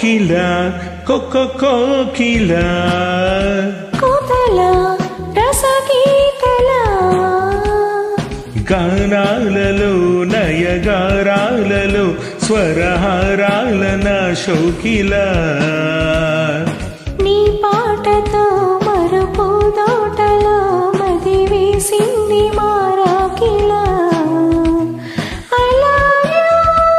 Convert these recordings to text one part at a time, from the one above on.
కోకిల కొక్క కోకిల కోతల రసగీతల గానాలలో నయగారాలలో స్వరహారాల నా శోకిల నీ పాటతో మరుపు దోటలో మది వేసింది మారాకిల I love you.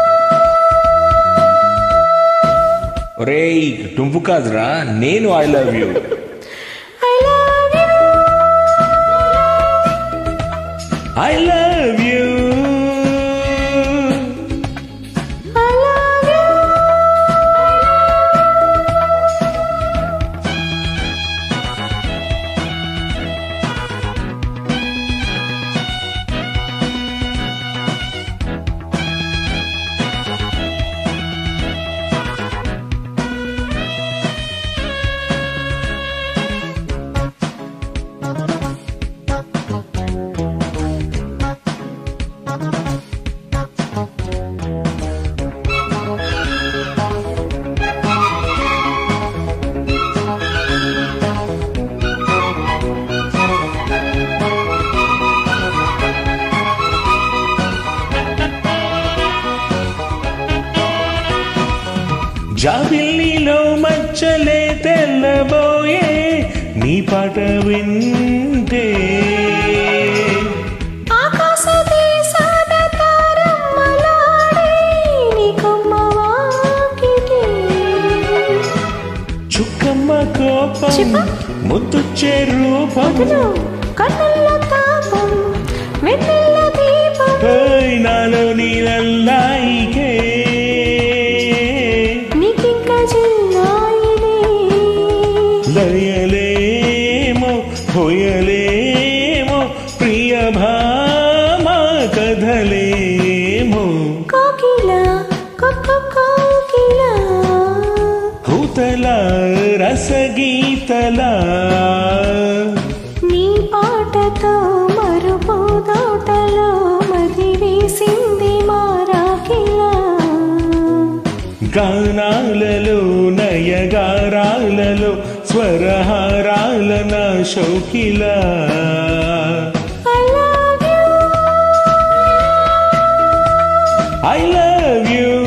ఒరేయ్ నువ్వు కాదురా నేను I love you I love you. I love you I love you. జాబిల్లిలో మచ్చలే తెల్లబోయే నీ పాట వింటే ఆకాశ దేశాన తారమ్మలాడే నీ కొమ్మ వాకిటి. చుక్కమ్మ కోపం చిప్ప. ముద్దుచ్చే రూపం వదులు కన్నుల్లో తాపం వెన్నెల్ల దీపం ఓయ్ నాలో నీలల్లాయికే నీకింక జిల్లాయినే లయలేమో హోయలేమో ప్రియ భామా కథలేమో కోకిల కొక్క కోకిల కూతల రసగీతల నీ పాటతో మరుపు తోటలో మది వేసింది మారాకిలా గానాలలో నయగారాలలో స్వరహారాల నా శౌకిల I love you. I love you